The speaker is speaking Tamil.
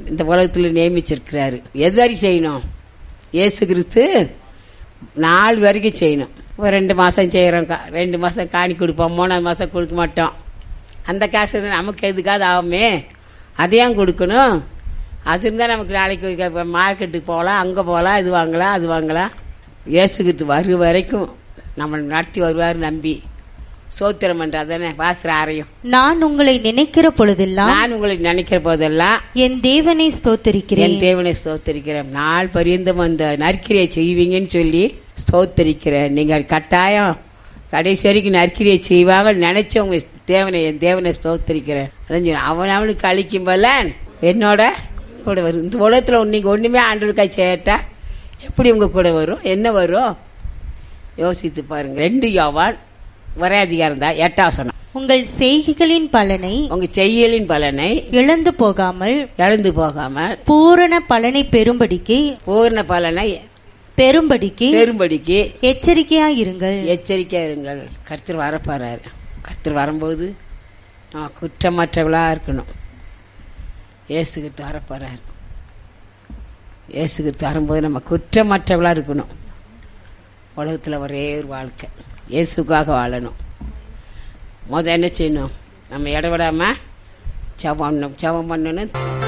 இந்த உலகத்தில் நியமிச்சிருக்கிறாரு எது வரைக்கும் செய்யணும் இயேசு கிறிஸ்து நாலு வரைக்கும் செய்யணும் ஒரு ரெண்டு மாதம் செய்கிறோம் ரெண்டு மாதம் காணி கொடுப்போம் மூணாவது மாதம் கொடுக்க மாட்டோம் அந்த காசு இருந்தா நமக்கு எதுக்காவது ஆகுமே அதையும் கொடுக்கணும் அது இருந்தால் நமக்கு நாளைக்கு மார்க்கெட்டுக்கு போகலாம் அங்கே போகலாம் இது வாங்கலாம் அது வாங்கலாம் இயேசுகிட்டு வரு வரைக்கும் நம்மளை நடத்தி வருவார் நம்பி சோத்திரம் பண்ணுறதானே பாஸ்திர ஆரையும் நான் உங்களை நினைக்கிற பொழுதெல்லாம் நான் உங்களை நினைக்கிற போதெல்லாம் என் தேவனை ஸ்தோத்தரிக்கிறேன் என் தேவனை ஸ்தோத்தரிக்கிறேன் நாள் பரியந்தம் அந்த நற்கிரியை செய்வீங்கன்னு சொல்லி ஸ்தோத்தரிக்கிறேன் நீங்கள் கட்டாயம் கடைசி வரைக்கும் நற்கிரியை செய்வாங்க நினைச்சவங்க தேவனை என் தேவனை ஸ்தோத்தரிக்கிறேன் அதான் சொன்னேன். அவன் அவனுக்கு அழிக்கும் போல என்னோட கூட வரும் இந்த உலகத்தில் நீங்கள் ஒன்றுமே ஆண்டவருக்காய் சேட்டா எப்படி உங்க கூட வரும் என்ன வரும் யோசித்து பாருங்க ரெண்டு யோவான் ஒரே அதிகாரம் தான் எட்டாசனம் உங்கள் செய்கைகளின் பலனை உங்க செய்யலின் பலனை இழந்து போகாமல் இழந்து போகாமல் பூரண பலனை பெறும்படிக்கு பூர்ண பலனை பெறும்படிக்கு பெரும்படிக்கு எச்சரிக்கையாயிருங்கள் எச்சரிக்கையா இருங்கள் கர்த்தர் வரப்போறாரு கர்த்தர் வரும்போது நான் குற்றமற்றவளா இருக்கணும் இயேசுக்கு வரப்போறாரு இயேசுக்கு வரும்போது நம்ம குற்றமற்றவளா இருக்கணும் உலகத்தில் ஒரே ஒரு வாழ்க்கை இயேசுக்காக வாழணும் முத என்ன செய்யணும் நம்ம இடவிடாம ஜபம் பண்ணணும் ஜபம் பண்ணணும்